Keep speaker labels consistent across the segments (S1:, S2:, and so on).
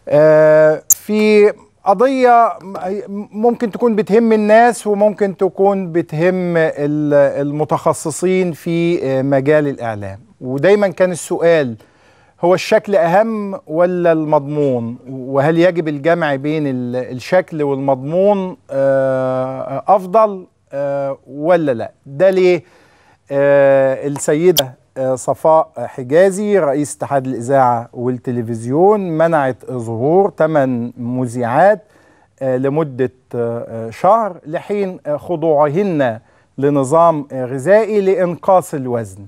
S1: آه، في قضية ممكن تكون بتهم الناس وممكن تكون بتهم ال- المتخصصين في آه، مجال الإعلام ودايما كان السؤال هو الشكل أهم ولا المضمون وهل يجب الجمع بين ال- الشكل والمضمون آه، أفضل آه، ولا لا ده ليه آه، السيدة آه، صفاء حجازي رئيس اتحاد الإذاعة والتلفزيون منعت ظهور ثمان مذيعات آه، لمدة آه، آه، شهر لحين آه، خضوعهن لنظام آه، غذائي لإنقاص الوزن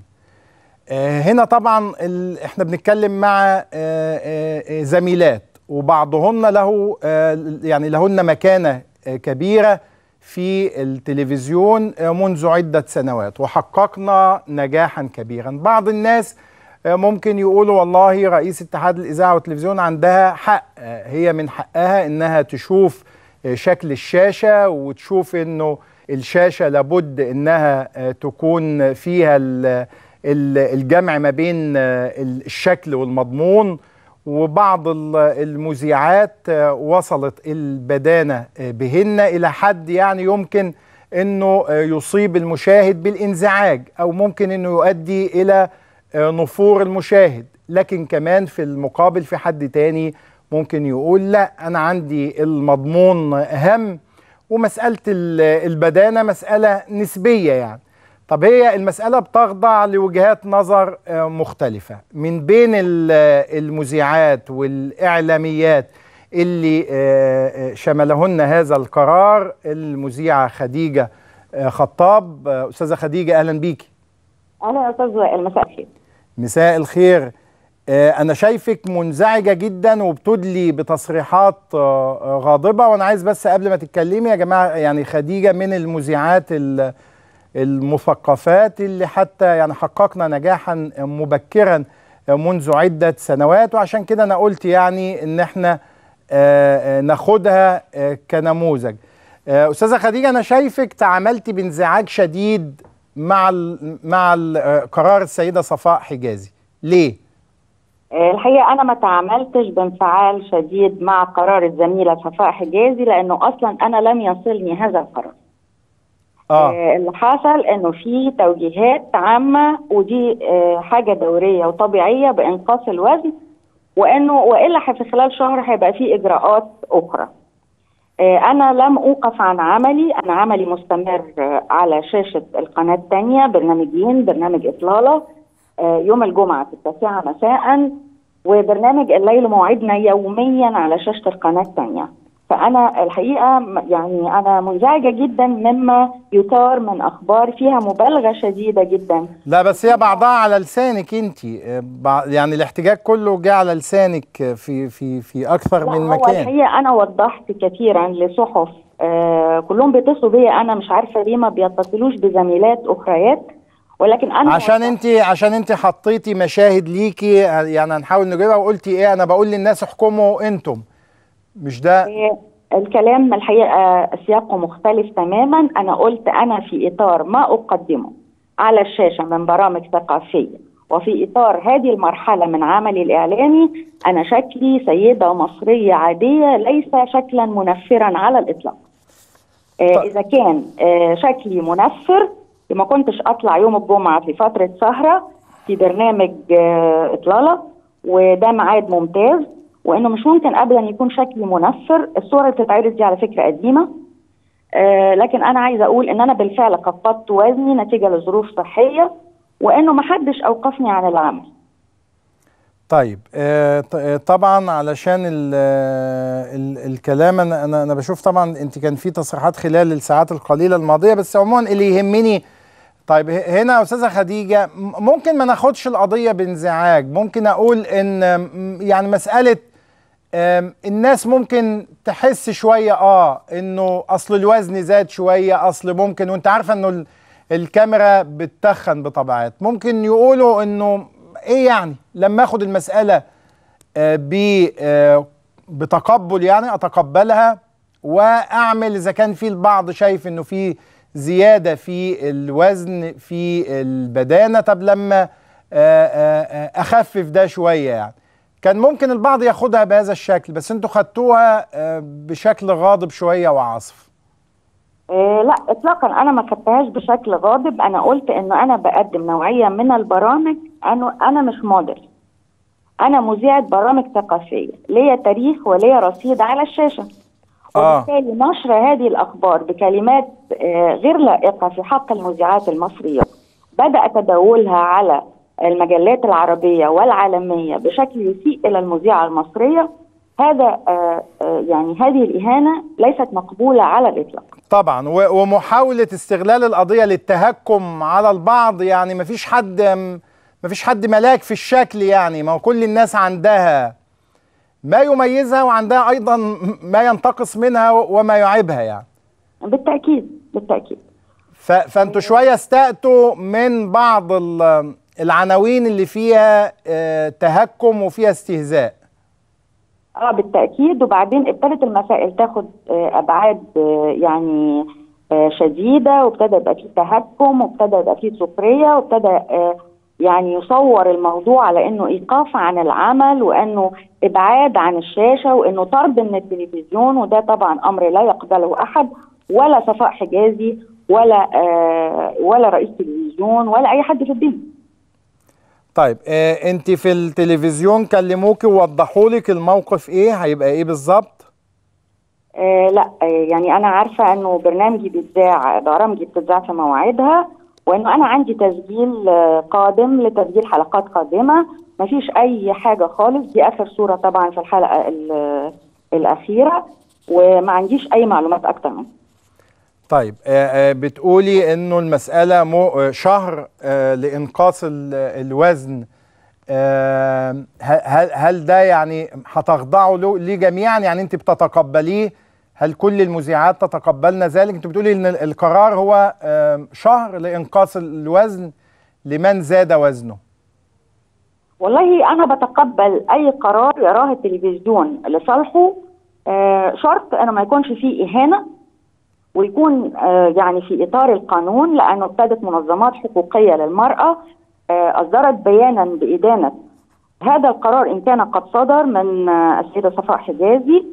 S1: آه، هنا طبعا ال... احنا بنتكلم مع آه، آه، آه، زميلات وبعضهن له آه، يعني لهن مكانة آه، كبيرة في التلفزيون آه، منذ عدة سنوات وحققنا نجاحا كبيرا بعض الناس آه، ممكن يقولوا والله رئيس اتحاد الإذاعة والتلفزيون عندها حق آه، هي من حقها إنها تشوف آه، شكل الشاشة وتشوف إنه الشاشة لابد إنها آه، تكون فيها ال- ال- الجمع ما بين آه، الشكل والمضمون وبعض ال- المذيعات آه، وصلت البدانة آه، بهن إلى حد يعني يمكن أنه آه، يصيب المشاهد بالانزعاج أو ممكن أنه يؤدي إلى آه، نفور المشاهد لكن كمان في المقابل في حد تاني ممكن يقول لا أنا عندي المضمون أهم ومسألة ال- البدانة مسألة نسبية يعني طب هي المسألة بتخضع لوجهات نظر آه، مختلفة من بين ال- المذيعات والإعلاميات اللي آه، آه، شملهن هذا القرار المذيعة خديجة آه، خطاب آه، أستاذة خديجة أهلا بيكي
S2: اهلا يا استاذ وائل مساء الخير
S1: مساء الخير آه، أنا شايفك منزعجة جدا وبتدلي بتصريحات آه، آه، غاضبة وأنا عايز بس قبل ما تتكلمي يا جماعة يعني خديجة من المذيعات ال- المثقفات اللي حتى يعني حققنا نجاحا مبكرا منذ عدة سنوات وعشان كده أنا قلت يعني إن إحنا آه، آه، ناخدها آه، كنموذج آه، أستاذة خديجة أنا شايفك تعاملتي بانزعاج شديد مع ال مع ال- آه، قرار السيدة صفاء حجازي ليه؟
S2: آه، الحقيقه انا ما تعاملتش بانفعال شديد مع قرار الزميله صفاء حجازي لانه اصلا انا لم يصلني هذا القرار
S1: آه
S2: آه، اللي حصل انه في توجيهات عامه ودي آه، حاجه دوريه وطبيعيه بانقاص الوزن وانه والا ح- في خلال شهر هيبقى في اجراءات اخرى آه، انا لم اوقف عن عملي انا عملي مستمر آه، على شاشه القناه الثانيه برنامجين برنامج اطلاله آه، يوم الجمعه في التاسعه مساء وبرنامج الليل موعدنا يوميا على شاشه القناه الثانيه فانا الحقيقه م- يعني انا منزعجه جدا مما يثار من اخبار فيها مبالغه شديده جدا
S1: لا بس هي بعضها على لسانك انت يعني الاحتجاج كله جه على لسانك في في في اكثر
S2: لا،
S1: من
S2: هو
S1: مكان
S2: الحقيقه انا وضحت كثيرا لصحف آه كلهم بيتصلوا بيا انا مش عارفه ليه ما بيتصلوش بزميلات اخريات ولكن انا
S1: عشان
S2: وضحت-
S1: انت عشان انت حطيتي مشاهد ليكي يعني هنحاول نجيبها وقلتي ايه انا بقول للناس احكموا انتم مش ده
S2: آه، الكلام الحقيقه سياقه مختلف تماما انا قلت انا في اطار ما اقدمه على الشاشه من برامج ثقافيه وفي اطار هذه المرحله من عملي الاعلامي انا شكلي سيده مصريه عاديه ليس شكلا منفرا على الاطلاق آه،
S1: طيب.
S2: اذا كان آه، شكلي منفر ما كنتش اطلع يوم الجمعه في فتره سهره في برنامج آه، اطلاله وده ميعاد ممتاز وانه مش ممكن ابدا يكون شكلي منفر الصوره اللي بتتعرض دي على فكره قديمه آه، لكن انا عايزه اقول ان انا بالفعل خفضت وزني نتيجه لظروف صحيه وانه ما حدش اوقفني عن العمل
S1: طيب آه ط- آه، طبعا علشان ال ال الكلام انا انا أنا بشوف طبعا انت كان في تصريحات خلال الساعات القليله الماضيه بس عموما اللي يهمني طيب ه- هنا يا استاذه خديجه م- ممكن ما ناخدش القضيه بانزعاج ممكن اقول ان م- يعني مساله آم، الناس ممكن تحس شويه اه انه اصل الوزن زاد شويه اصل ممكن وانت عارفه انه ال- الكاميرا بتتخن بطبيعات ممكن يقولوا انه ايه يعني لما اخد المساله آه ب آه بتقبل يعني اتقبلها واعمل اذا كان في البعض شايف انه في زياده في الوزن في البدانه طب لما آه آه آه اخفف ده شويه يعني كان ممكن البعض ياخدها بهذا الشكل بس انتوا خدتوها آه، بشكل غاضب شويه وعاصف
S2: آه لا اطلاقا انا ما خدتهاش بشكل غاضب انا قلت انه انا بقدم نوعيه من البرامج انا انا مش موديل انا مذيعه برامج ثقافيه ليا تاريخ وليا رصيد على الشاشه
S1: آه.
S2: وبالتالي نشر هذه الاخبار بكلمات آه غير لائقه في حق المذيعات المصريه بدا تداولها على المجلات العربيه والعالميه بشكل يسيء الى المذيعه المصريه هذا آه آه يعني هذه الاهانه ليست مقبوله على الاطلاق
S1: طبعا و- ومحاوله استغلال القضيه للتهكم على البعض يعني مفيش حد مفيش حد ملاك في الشكل يعني ما هو كل الناس عندها ما يميزها وعندها ايضا ما ينتقص منها وما يعيبها يعني
S2: بالتاكيد بالتاكيد
S1: ف- فانتوا شويه استأتوا من بعض ال- العناوين اللي فيها آه، تهكم وفيها استهزاء
S2: اه بالتاكيد وبعدين ابتدت المسائل تاخد آه، ابعاد آه، يعني آه، شديده وابتدى يبقى فيه تهكم وابتدى يبقى فيه سخريه وابتدى آه، يعني يصور الموضوع على انه ايقاف عن العمل وانه ابعاد عن الشاشه وانه طرد من التلفزيون وده طبعا امر لا يقبله احد ولا صفاء حجازي ولا آه ولا رئيس تلفزيون ولا اي حد في الدنيا
S1: طيب آه انت في التلفزيون كلموكي ووضحوا لك الموقف ايه هيبقى ايه بالظبط
S2: آه لا آه يعني انا عارفه انه برنامجي بيتذاع برامجي بتتذاع في مواعيدها وانه انا عندي تسجيل آه قادم لتسجيل حلقات قادمه مفيش اي حاجه خالص دي اخر صوره طبعا في الحلقه ال- الاخيره وما عنديش اي معلومات اكتر منها
S1: طيب آه آه بتقولي انه المسألة مو آه شهر آه لإنقاص ال- الوزن آه هل هل ده يعني هتخضعوا له ليه جميعا يعني انت بتتقبليه هل كل المذيعات تتقبلن ذلك انت بتقولي ان القرار هو آه شهر لإنقاص الوزن لمن زاد وزنه
S2: والله انا بتقبل اي قرار يراه التلفزيون لصالحه آه شرط انه ما يكونش فيه اهانه ويكون آه يعني في اطار القانون لانه ابتدت منظمات حقوقيه للمراه آه اصدرت بيانا بادانه هذا القرار ان كان قد صدر من آه السيده صفاء حجازي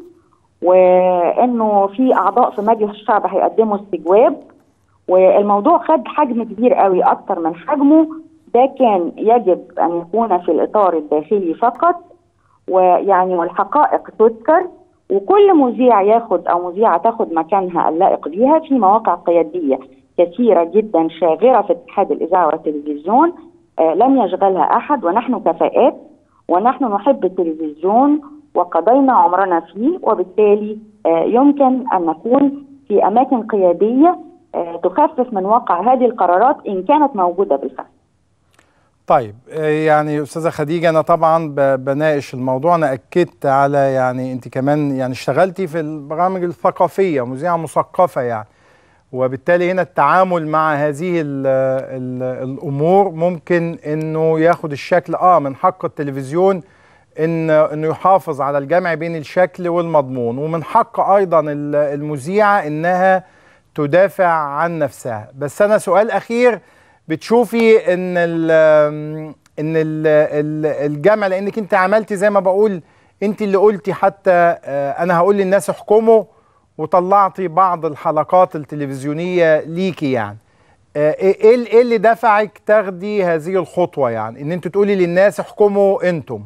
S2: وانه في اعضاء في مجلس الشعب هيقدموا استجواب والموضوع خد حجم كبير قوي اكتر من حجمه ده كان يجب ان يكون في الاطار الداخلي فقط ويعني والحقائق تذكر وكل مذيع ياخد او مذيعه تاخد مكانها اللائق بيها في مواقع قياديه كثيره جدا شاغره في اتحاد الاذاعه والتلفزيون آه لم يشغلها احد ونحن كفاءات ونحن نحب التلفزيون وقضينا عمرنا فيه وبالتالي آه يمكن ان نكون في اماكن قياديه آه تخفف من وقع هذه القرارات ان كانت موجوده بالفعل.
S1: طيب يعني استاذه خديجه انا طبعا بناقش الموضوع انا اكدت على يعني انت كمان يعني اشتغلتي في البرامج الثقافيه مذيعه مثقفه يعني وبالتالي هنا التعامل مع هذه ال ال الامور ممكن انه ياخد الشكل اه من حق التلفزيون ان انه يحافظ على الجمع بين الشكل والمضمون ومن حق ايضا المذيعه انها تدافع عن نفسها بس انا سؤال اخير بتشوفي ان ال ان ال الجمع لانك انت عملتي زي ما بقول انت اللي قلتي حتى انا هقول للناس احكموا وطلعتي بعض الحلقات التلفزيونيه ليكي يعني ايه ايه اللي دفعك تاخدي هذه الخطوه يعني ان انت تقولي للناس احكموا انتم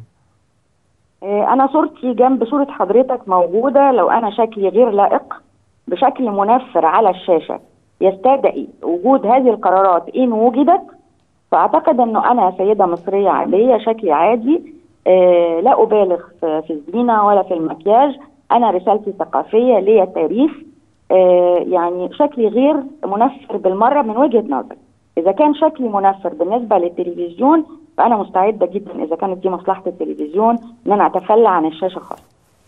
S2: انا صورتي جنب صوره حضرتك موجوده لو انا شكلي غير لائق بشكل منفر على الشاشه يستدعي وجود هذه القرارات ان وجدت فاعتقد انه انا سيده مصريه عاديه شكلي عادي آه لا ابالغ في الزينه ولا في المكياج انا رسالتي ثقافيه ليا تاريخ آه يعني شكلي غير منفر بالمره من وجهه نظري اذا كان شكلي منفر بالنسبه للتلفزيون فانا مستعده جدا اذا كانت دي مصلحه التلفزيون ان انا اتخلى عن الشاشه خالص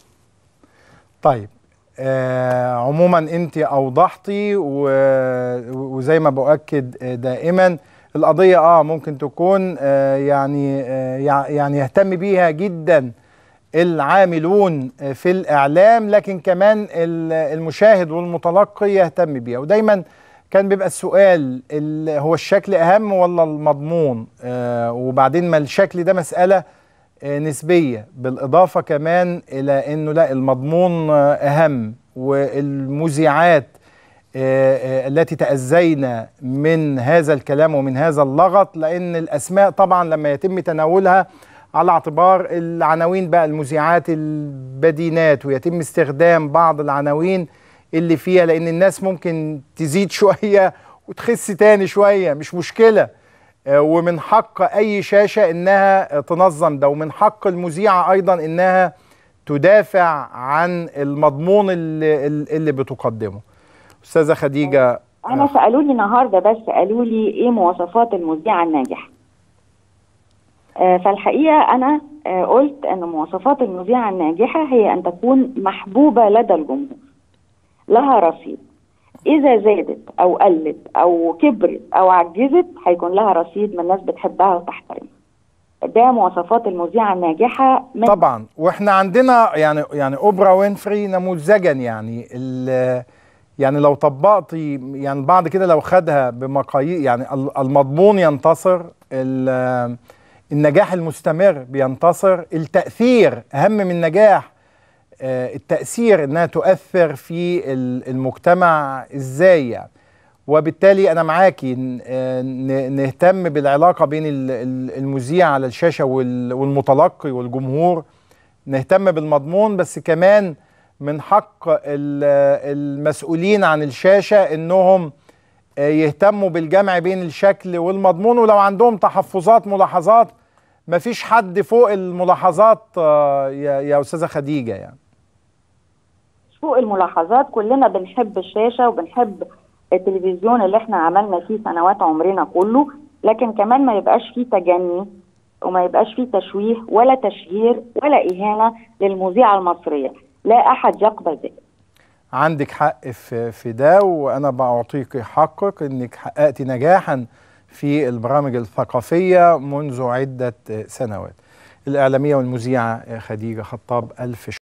S1: طيب آه عموما انت اوضحتي وزي ما باكد دائما القضيه اه ممكن تكون آه يعني آه يعني يهتم بيها جدا العاملون في الاعلام لكن كمان المشاهد والمتلقي يهتم بيها ودايما كان بيبقى السؤال هو الشكل اهم ولا المضمون آه وبعدين ما الشكل ده مساله نسبيه بالاضافه كمان الى انه لا المضمون اهم والمذيعات التي تأذينا من هذا الكلام ومن هذا اللغط لأن الأسماء طبعا لما يتم تناولها على اعتبار العناوين بقى المذيعات البدينات ويتم استخدام بعض العناوين اللي فيها لأن الناس ممكن تزيد شوية وتخس تاني شوية مش مشكلة ومن حق أي شاشة إنها تنظم ده ومن حق المذيعة أيضا إنها تدافع عن المضمون اللي, اللي بتقدمه استاذه خديجه
S2: انا سالوا لي النهارده بس قالوا لي ايه مواصفات المذيعه الناجحه آه فالحقيقه انا آه قلت ان مواصفات المذيعه الناجحه هي ان تكون محبوبه لدى الجمهور لها رصيد اذا زادت او قلت او كبرت او عجزت هيكون لها رصيد من الناس بتحبها وتحترمها ده مواصفات المذيعه الناجحه
S1: من طبعا واحنا عندنا يعني يعني اوبرا وينفري نموذجا يعني يعني لو طبقتي يعني بعد كده لو خدها بمقاييس يعني المضمون ينتصر النجاح المستمر بينتصر التأثير أهم من النجاح التأثير إنها تؤثر في المجتمع إزاي يعني وبالتالي أنا معاكي نهتم بالعلاقة بين المذيع على الشاشة والمتلقي والجمهور نهتم بالمضمون بس كمان من حق المسؤولين عن الشاشة انهم يهتموا بالجمع بين الشكل والمضمون ولو عندهم تحفظات ملاحظات مفيش حد فوق الملاحظات يا, يا استاذة خديجة يعني
S2: فوق الملاحظات كلنا بنحب الشاشة وبنحب التلفزيون اللي احنا عملنا فيه سنوات عمرنا كله لكن كمان ما يبقاش فيه تجني وما يبقاش فيه تشويه ولا تشهير ولا إهانة للمذيعة المصرية لا احد يقبل ذلك
S1: عندك حق في في ده وانا بعطيك حقك انك حققتي نجاحا في البرامج الثقافيه منذ عده سنوات الاعلاميه والمذيعه خديجه خطاب الف